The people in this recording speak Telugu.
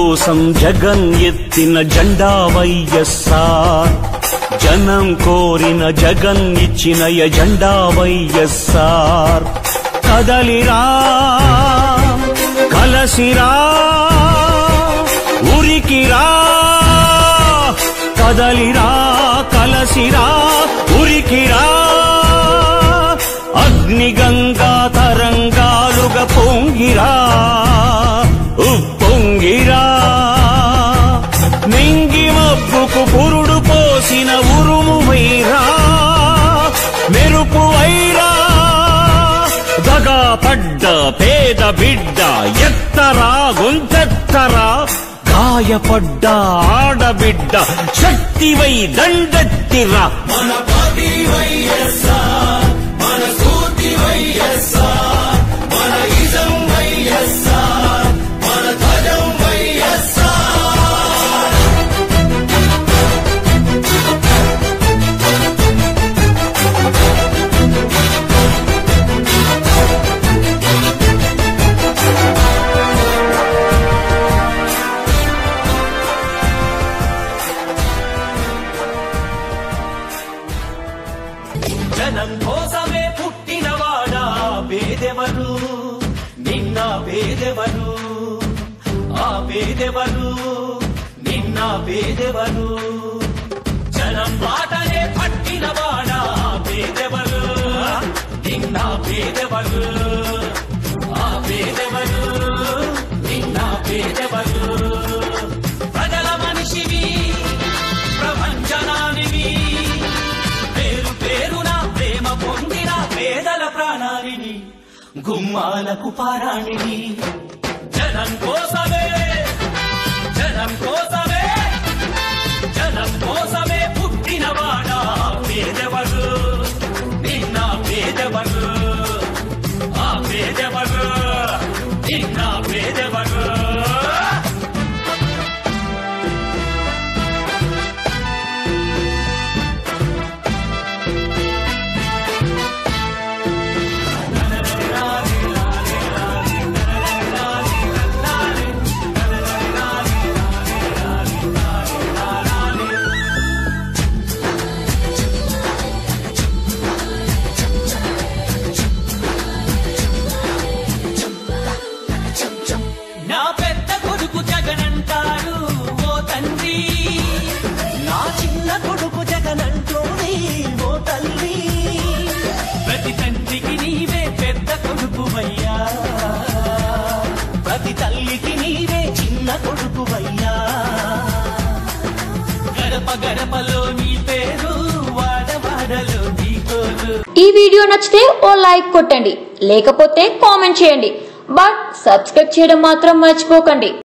కోసం జగన్ ఎత్తిన జెండా వైఎస్ఆర్ జనం కోరిన జగన్ ఇచ్చిన ఎజెండా వైఎస్ఆర్ కదలిరా కలసిరా ఉరికిరా కదలిరా కలసిరా ఉరికిరా అగ్నిగంగా తరంగాలుగా పొంగిరా ఉప్పొంగిరా నింగి మబ్బుకు పురుడు పోసిన ఉరుము వైరా మెరుపు వైరా దగా పడ్డ పేద బిడ్డ ఎత్తరా గొంతెత్తరా గాయపడ్డ ఆడబిడ్డ శక్తివై దండెత్తిరా మన పార్టీ వైఎస్ఆర్ మన స్ఫూర్తి వైఎస్ఆర్ మన ఇజం వైఎస్ఆర్ మన ధ్వజం వైఎస్ఆర్ జనం కోసమే పుట్టినవాడా పేదెవరు నిన్న పేదెవరు ఆ పేదెవరు నిన్న పేదెవరు జనం మాటనే పట్టినవాడా పేదెవరు నిన్న పేదెవరు ఆ పేదెవరు నిన్న పేదెవరు ప్రజల మనిషివి ప్రపంచనానివి పేరు పేరున ప్రేమ పొందిన పేదల ప్రాణాలిని గుమ్మాలకు పారాణిని జనం కోసమే జనం కోసమే జనం కోసమే పుట్టినవాడా పేదవరు నిన్న పేదవరు ఆ పేదవరు నిన్న పేదవరు నా పెద్ద కొడుకు జగనంటాడు ఓ తండ్రి నా చిన్న కొడుకు జగనంటోని ఓ తల్లి ప్రతి తండ్రికి నీవే పెద్ద కొడుకువయ్యా ప్రతి తల్లికి నీవే చిన్న కొడుకువయ్యా గడప గడపలో నీ పేరు వాడవాడలో నీ కోరు ఈ వీడియో నచ్చితే ఓ లైక్ కొట్టండి లేకపోతే కామెంట్ చేయండి బట్ సబ్స్క్రైబ్ చేయడం మాత్రం మర్చిపోకండి